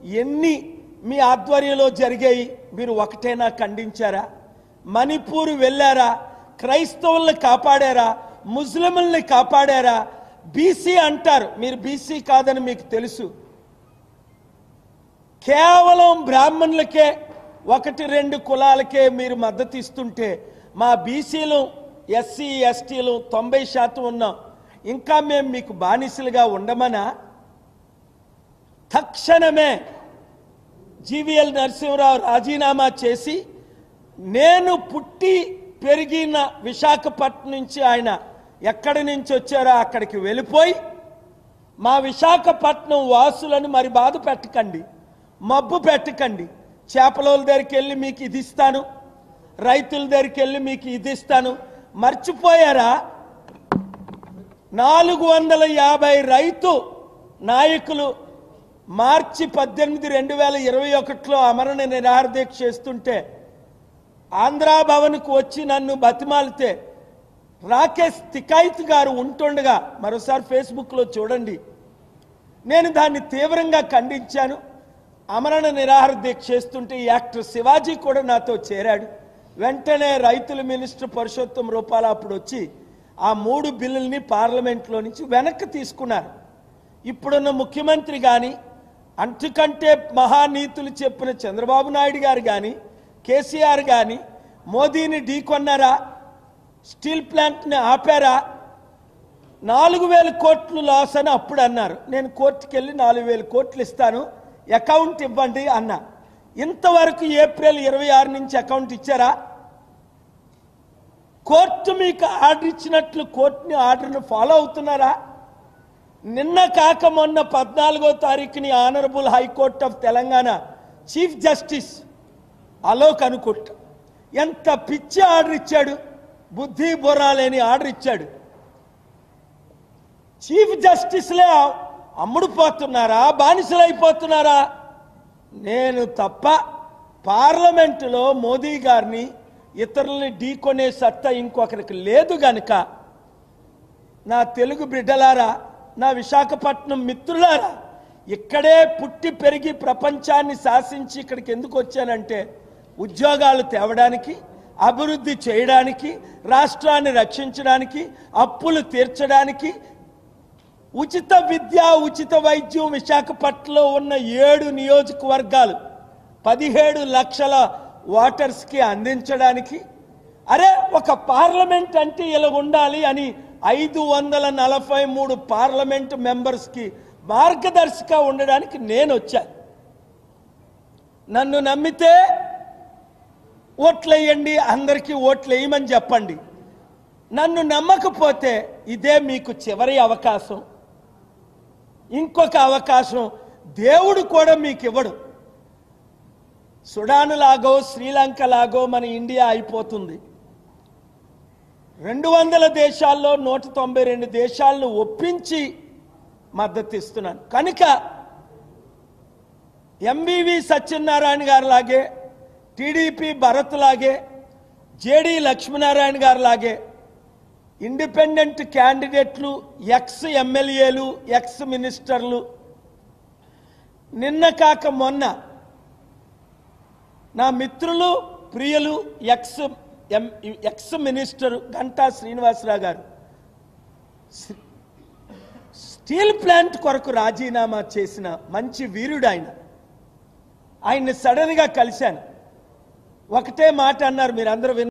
ఎన్ని మీ ఆధ్వర్యంలో జరిగాయి మీరు ఒకటేనా ఖండించారా మణిపూర్ వెళ్ళారా క్రైస్తవుల్ని కాపాడారా ముస్లింల్ని కాపాడారా బీసీ అంటారు మీరు బీసీ కాదని మీకు తెలుసు కేవలం బ్రాహ్మణులకే ఒకటి రెండు కులాలకే మీరు మద్దతు ఇస్తుంటే మా బీసీలు ఎస్సీ ఎస్టీలు తొంభై శాతం ఉన్నాం ఇంకా మేము మీకు బానిసలుగా ఉండమనా తక్షణమే జీవీఎల్ నరసింహరావు రాజీనామా చేసి నేను పుట్టి పెరిగిన విశాఖపట్నం నుంచి ఆయన ఎక్కడి నుంచి వచ్చారో అక్కడికి వెళ్ళిపోయి మా విశాఖపట్నం వాసులను మరి బాధ పెట్టకండి మబ్బు పెట్టకండి చేపలోల దగ్గరికి వెళ్ళి మీకు ఇది ఇస్తాను రైతుల దగ్గరికి వెళ్ళి మీకు ఇది ఇస్తాను మర్చిపోయారా నాలుగు వందల యాభై రైతు నాయకులు మార్చి పద్దెనిమిది రెండు వేల ఇరవై ఒకటిలో అమరణ నిరాహార దీక్ష చేస్తుంటే ఆంధ్రా భవన్కు వచ్చి నన్ను బతిమాలితే రాకేష్ తికాయిత్ గారు ఉంటుండగా మరోసారి ఫేస్బుక్లో చూడండి నేను దాన్ని తీవ్రంగా ఖండించాను అమరణ నిరాహార దీక్ష చేస్తుంటే ఈ యాక్టర్ శివాజీ కూడా నాతో చేరాడు వెంటనే రైతుల మినిస్టర్ పరుషోత్తం రూపాల అప్పుడు వచ్చి ఆ మూడు బిల్లుల్ని పార్లమెంట్లో నుంచి వెనక్కి తీసుకున్నారు ఇప్పుడున్న ముఖ్యమంత్రి కానీ అంతకంటే మహానీతులు చెప్పిన చంద్రబాబు నాయుడు గారు కానీ కేసీఆర్ కానీ మోదీని ఢీకొన్నారా స్టీల్ ప్లాంట్ని ఆపారా నాలుగు వేల కోట్లు లాస్ అని అప్పుడు అన్నారు నేను కోర్టుకి వెళ్ళి నాలుగు వేల కోట్లు ఇస్తాను అకౌంట్ ఇవ్వండి అన్నా ఇంతవరకు ఏప్రిల్ ఇరవై ఆరు నుంచి అకౌంట్ ఇచ్చారా కోర్టు మీకు ఆర్డర్ ఇచ్చినట్లు కోర్టుని ఆర్డర్ను ఫాలో అవుతున్నారా నిన్న కాక మొన్న పద్నాలుగో తారీఖుని honourable high court of Telangana chief justice Alok అనుకుంట ఎంత పిచ్చి ఆర్డర్ ఇచ్చాడు బుద్ధి బుర్రా లేని ఆర్డర్ ఇచ్చాడు చీఫ్ జస్టిస్లే అమ్ముడుపోతున్నారా బానిసలైపోతున్నారా నేను తప్ప పార్లమెంటులో మోదీ గారిని ఇతరుల్ని ఢీకొనే సత్తా ఇంకొకరికి లేదు గనుక నా తెలుగు బిడ్డలారా నా విశాఖపట్నం మిత్రులారా ఇక్కడే పుట్టి పెరిగి ప్రపంచాన్ని శాసించి ఇక్కడికి ఎందుకు వచ్చానంటే ఉద్యోగాలు తేవడానికి అభివృద్ధి చేయడానికి రాష్ట్రాన్ని రక్షించడానికి అప్పులు తీర్చడానికి ఉచిత విద్య ఉచిత వైద్యం విశాఖపట్నంలో ఉన్న ఏడు నియోజకవర్గాలు పదిహేడు లక్షల ఓటర్స్కి అందించడానికి అరే ఒక పార్లమెంట్ అంటే ఇలా ఉండాలి అని ఐదు వందల నలభై మూడు పార్లమెంట్ మెంబర్స్కి మార్గదర్శిగా ఉండడానికి నేను వచ్చాను నన్ను నమ్మితే ఓట్లేయండి అందరికీ ఓట్లు వేయమని చెప్పండి నన్ను నమ్మకపోతే ఇదే మీకు చివరి అవకాశం ఇంకొక అవకాశం దేవుడు కూడా మీకు ఇవ్వడు సుడాన్ లాగో శ్రీలంక లాగో మన ఇండియా అయిపోతుంది రెండు వందల దేశాల్లో నూట తొంభై రెండు దేశాలను ఒప్పించి మద్దతు ఇస్తున్నాను కనుక ఎంవివి సత్యనారాయణ గారు లాగే టీడీపీ భరత్ లాగే జేడి లక్ష్మీనారాయణ గారు లాగే ఇండిపెండెంట్ క్యాండిడేట్లు ఎక్స్ ఎమ్మెల్యేలు ఎక్స్ మినిస్టర్లు నిన్న కాక మొన్న నా మిత్రులు ప్రియులు ex M ex minister Ganta Srinivasa Rao గారు స్- స్టీల్ ప్లాంట్ కొరకు రాజీనామా చేసిన మంచి వీరుడు ఆయన ఆయన్ని సడన్గా కలిశాను ఒకటే మాట అన్నారు మీరందరూ విన్న